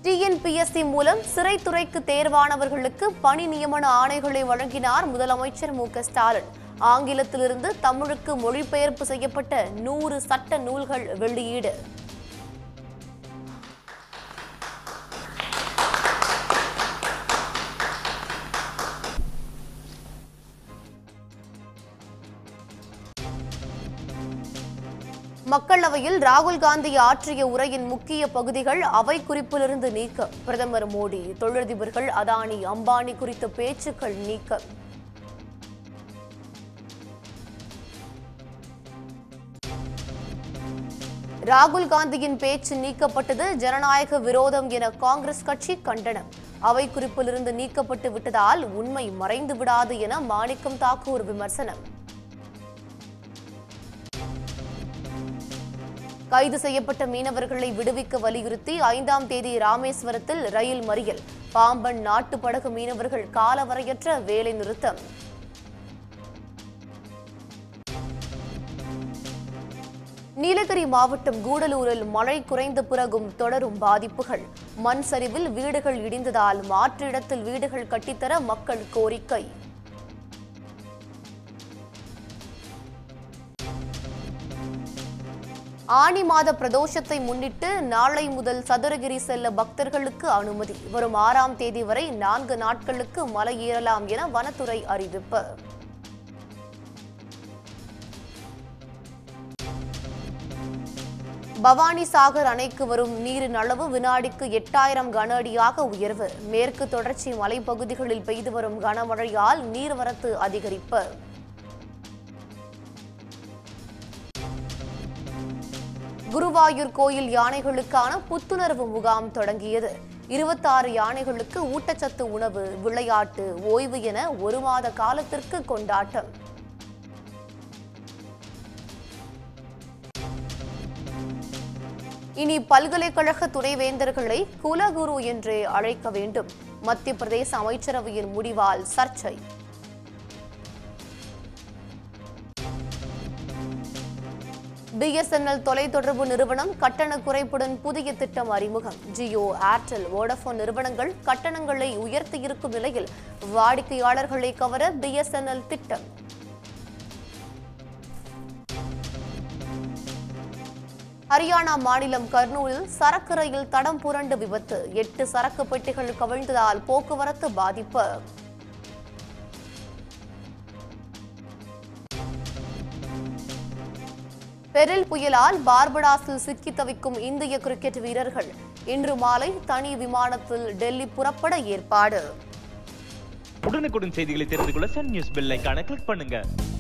TNPSC மூலம் சிறைத்துறைக்கு தேர்வானவர்களுக்கு பணி நியமன ஆணைகளை வழங்கினார் முதலமைச்சர் மு க ஸ்டாலின் ஆங்கிலத்திலிருந்து தமிழுக்கு மொழிபெயர்ப்பு செய்யப்பட்ட நூறு சட்ட நூல்கள் வெளியீடு மக்களவையில் ராகுல் காந்தி ஆற்றிய உரையின் முக்கிய பகுதிகள் அவை குறிப்பிலிருந்து நீக்கம் பிரதமர் மோடி தொழிலதிபர்கள் அதானி அம்பானி குறித்த பேச்சுக்கள் நீக்கம் ராகுல் காந்தியின் பேச்சு நீக்கப்பட்டது ஜனநாயக விரோதம் என காங்கிரஸ் கட்சி கண்டனம் அவை குறிப்பிலிருந்து நீக்கப்பட்டு விட்டதால் உண்மை மறைந்து விடாது என மாணிக்கம் தாக்கூர் விமர்சனம் கைது செய்யப்பட்ட மீனவர்களை விடுவிக்க வலியுறுத்தி ஐந்தாம் தேதி ராமேஸ்வரத்தில் ரயில் மறியல் பாம்பன் நாட்டு படகு மீனவர்கள் காலவரையற்ற வேலை நிறுத்தம் நீலகிரி மாவட்டம் கூடலூரில் மழை குறைந்த பிறகும் தொடரும் பாதிப்புகள் மண் சரிவில் வீடுகள் இடிந்ததால் மாற்று இடத்தில் வீடுகள் கட்டித்தர மக்கள் கோரிக்கை ஆனி மாத பிரதோஷத்தை முன்னிட்டு நாளை முதல் சதுரகிரி செல்ல பக்தர்களுக்கு அனுமதி வரும் ஆறாம் தேதி வரை நான்கு நாட்களுக்கு மலை ஏறலாம் என வனத்துறை அறிவிப்பு பவானி சாகர் அணைக்கு வரும் நீரின் அளவு வினாடிக்கு எட்டாயிரம் கன அடியாக உயர்வு மேற்கு தொடர்ச்சி மலைப்பகுதிகளில் பெய்து வரும் கனமழையால் நீர்வரத்து அதிகரிப்பு குருவாயூர் கோயில் யானைகளுக்கான புத்துணர்வு முகாம் தொடங்கியது இருபத்தாறு யானைகளுக்கு ஊட்டச்சத்து உணவு விளையாட்டு ஓய்வு என ஒரு மாத காலத்திற்கு கொண்டாட்டம் இனி பல்கலைக்கழக துணைவேந்தர்களை குலகுரு என்றே அழைக்க வேண்டும் மத்திய பிரதேச அமைச்சரவையின் முடிவால் சர்ச்சை பிஎஸ்என்எல் தொலைத்தொடர்பு நிறுவனம் கட்டண குறைப்புடன் புதிய திட்டம் அறிமுகம் ஜியோ ஏர்டெல் வோடபோன் நிறுவனங்கள் கட்டணங்களை உயர்த்தியிருக்கும் நிலையில் வாடிக்கையாளர்களை கவர பிஎஸ்என்எல் திட்டம் ஹரியானா மாநிலம் கர்னூலில் சரக்கு ரயில் தடம் புரண்டு விபத்து எட்டு சரக்கு பெட்டிகள் கவிழ்ந்ததால் போக்குவரத்து பாதிப்பு பெரில் புயலால் பார்படாஸில் சிக்கி தவிக்கும் இந்திய கிரிக்கெட் வீரர்கள் இன்று மாலை தனி விமானத்தில் டெல்லி புறப்பட ஏற்பாடு உடனுக்குடன் செய்திகளை தெரிந்து கொள்ள சன் நியூஸ் பெல் ஐகானை கிளிக் பண்ணுங்க